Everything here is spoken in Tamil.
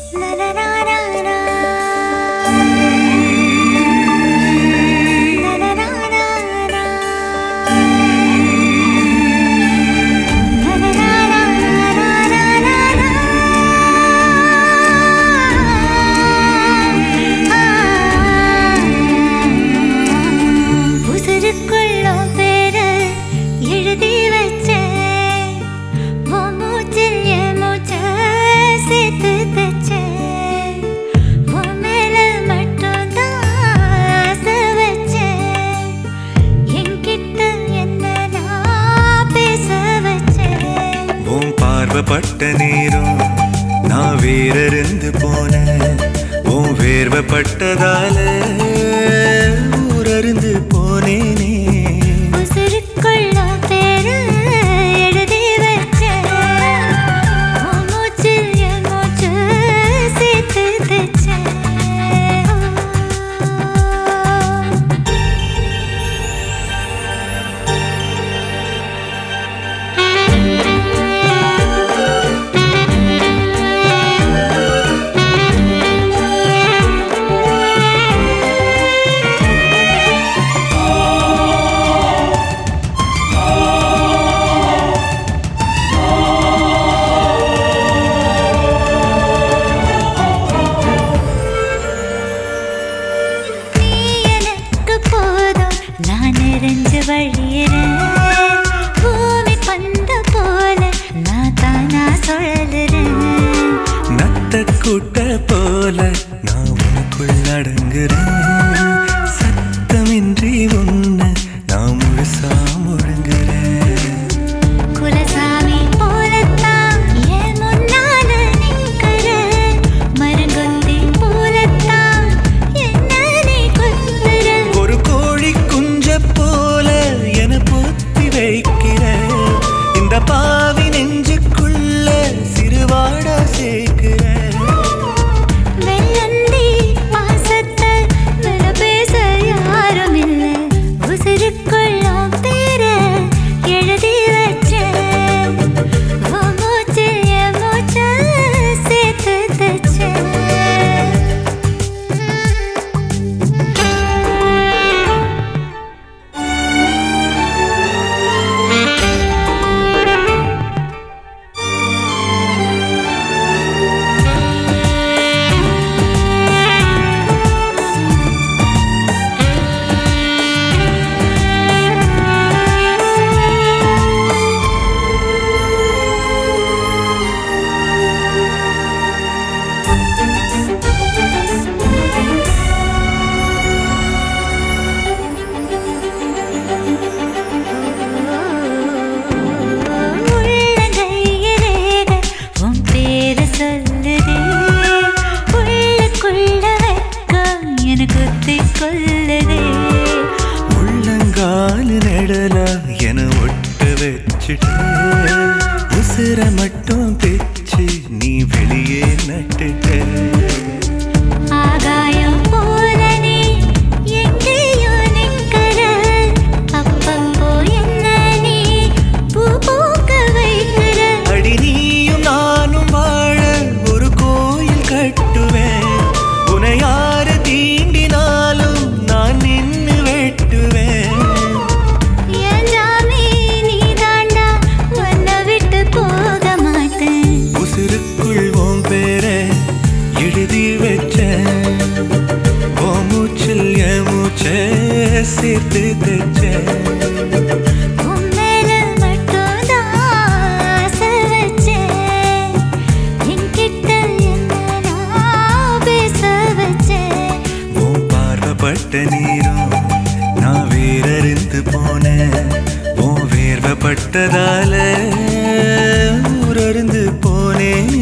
உசுருக்குள்ளும் பேரு எழுதி வச்சேன் உன் மூச்சில் என் மூச்சை சேர்த்து தச்சேன் உன் மேல மட்டும்தான் ஆசை வச்சேன் என்கிட்ட என்ன நான் பேச வச்சேன் உன் பார்வைப்பட்ட நேரம் நான் வேறிருந்து போனேன் உன் வேர்வைப்பட்டதால ஊரறிந்து போனேனே உசுருக்குள்ளும் பேரு எழுதி வச்சேன் உன் மூச்சில் என் மூச்சை சேர்த்து தச்சேன் நீ எனக்கு போதும் நான் நிறைஞ்சு வழியிறேன் பூமி பந்த போல நான் தானா சுழலுறேன் நத்த கூட்ட போல நான் உனக்குள் அடங்குறேன் சத்தமின்றி உன்னை நான் முழுசா முழுங்குறேன் குலசாமி போலத்தான் என் முன்னால நிக்கிற மரங்கொத்தி போலத்தான் என்ன நீ கொத்துற ஒரு கோழி குஞ்ச போல என பொத்தி வைக்கிற இந்த பாவி நெஞ்சுக்குள்ள சிறுவாடா சேர்க்கிற வெள்ளந்தி பாசத்தை வில பேச யாரும் இல்லை உசுருக்குள்ளும் பேர எழுதி வச்சேன் உன் மூச்சில் என் மூச்சை சேர்த்து தச்சேன் உள்ளங்கையிலேக உன் பேரு சொல்லுதே. உள்ளுக்குள்ள வெட்கம் என்னை குத்திக் கொல்லுதே. உள்ளங்கால் நடலா என ஒட்ட வச்சுட்டு உசுர மட்டும் பிச்சு நீ வெளியே நட்டுட்ட ஆகாயம் போல நீ எங்கேயோ நிக்கிற. அப்பப்போ என்ன நீ பூ பூக்க வைக்கிற. அடி நீயும் நானும் வாழ ஒரு கோயில் கட்டுவேன் உன்னை யாரு தீண்டினாலும் நான் நின்னு வெட்டுவேன் என் ஜாமி நீதாண்டா, உன்னை விட்டு போக மாட்டேன் உசுருக்குள் உன் பேரை எழுதி வச்சேன் உன் மூச்சில் என் மூச்சை சேர்த்து தைச்சேன் உன் மேல மட்டும்தான் ஆசை வச்சேன். என்கிட்ட என்ன நான் பேச வச்சேன். உன் பார்வைப்பட்ட நீரும் நான் வேறறிந்து போனேன் உன் வேர்வைப்பட்டதால ஊரறிந்து போனேன்